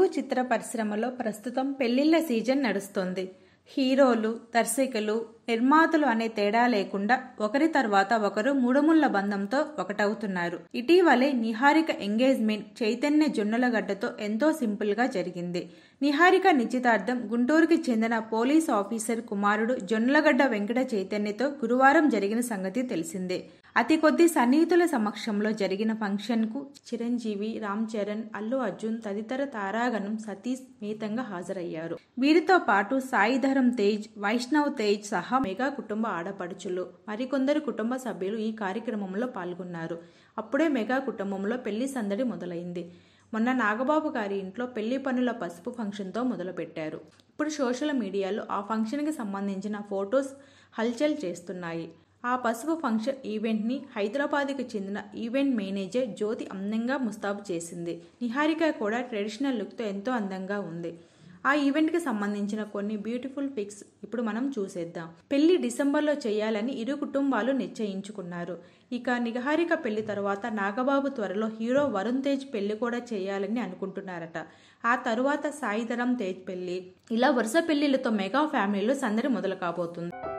చిత్ర పరిశ్రమలో ప్రస్తుతం పెళ్లిళ్ల సీజన్ నడుస్తోంది హీరోలు దర్శకులు నిర్మాతలు అనే తేడా లేకుండా ఒకరి తర్వాత ఒకరు మూడుముళ్ల బంధంతో ఒకటవుతున్నారు ఇటీవలే నిహారిక ఎంగేజ్మెంట్ చైతన్య జొన్నలగడ్డతో ఎంతో సింపుల్ గా జరిగింది నిహారిక నిశ్చితార్థం గుంటూరుకి చెందిన పోలీస్ ఆఫీసర్ కుమారుడు జొన్నలగడ్డ వెంకట చైతన్యతో గురువారం జరిగిన సంగతి తెలిసిందే అతి కొద్ది సన్నిహితుల సమక్షంలో జరిగిన ఫంక్షన్ కు చిరంజీవి రామ్ చరణ్ అల్లు అర్జున్ తదితర తారాగణం సతీష్ మేతంగా హాజరయ్యారు వీరితో పాటు సాయిధరం తేజ్ వైష్ణవ్ తేజ్ సహా మెగా కుటుంబ ఆడపడుచులు మరికొందరు కుటుంబ సభ్యులు ఈ కార్యక్రమంలో పాల్గొన్నారు అప్పుడే మెగా కుటుంబంలో పెళ్లి సందడి మొదలైంది మొన్న నాగబాబు గారి ఇంట్లో పెళ్లి పనుల పసుపు ఫంక్షన్తో మొదలుపెట్టారు ఇప్పుడు సోషల్ మీడియాలో ఆ ఫంక్షన్కి సంబంధించిన ఫొటోస్ హల్చల్ చేస్తున్నాయి ఆ పసుపు ఫంక్షన్ ఈవెంట్ని హైదరాబాద్కి చెందిన ఈవెంట్ మేనేజర్ జ్యోతి అందంగా ముస్తాబు చేసింది నిహారిక కూడా ట్రెడిషనల్ లుక్తో ఎంతో అందంగా ఉంది ఆ ఈవెంట్కి సంబంధించిన కొన్ని బ్యూటిఫుల్ పిక్స్ ఇప్పుడు మనం చూసేద్దాం పెళ్లి డిసెంబర్లో చేయాలని ఇరు కుటుంబాలు నిశ్చయించుకున్నారు ఇక నిహారిక పెళ్లి తర్వాత నాగబాబు త్వరలో హీరో వరుణ్ తేజ్ పెళ్లి కూడా చేయాలని అనుకుంటున్నారట ఆ తరువాత సాయిధరం తేజ్ పెళ్లి ఇలా వరుస పెళ్లిళ్లతో మెగా ఫ్యామిలీలో సందడి మొదలు కాబోతుంది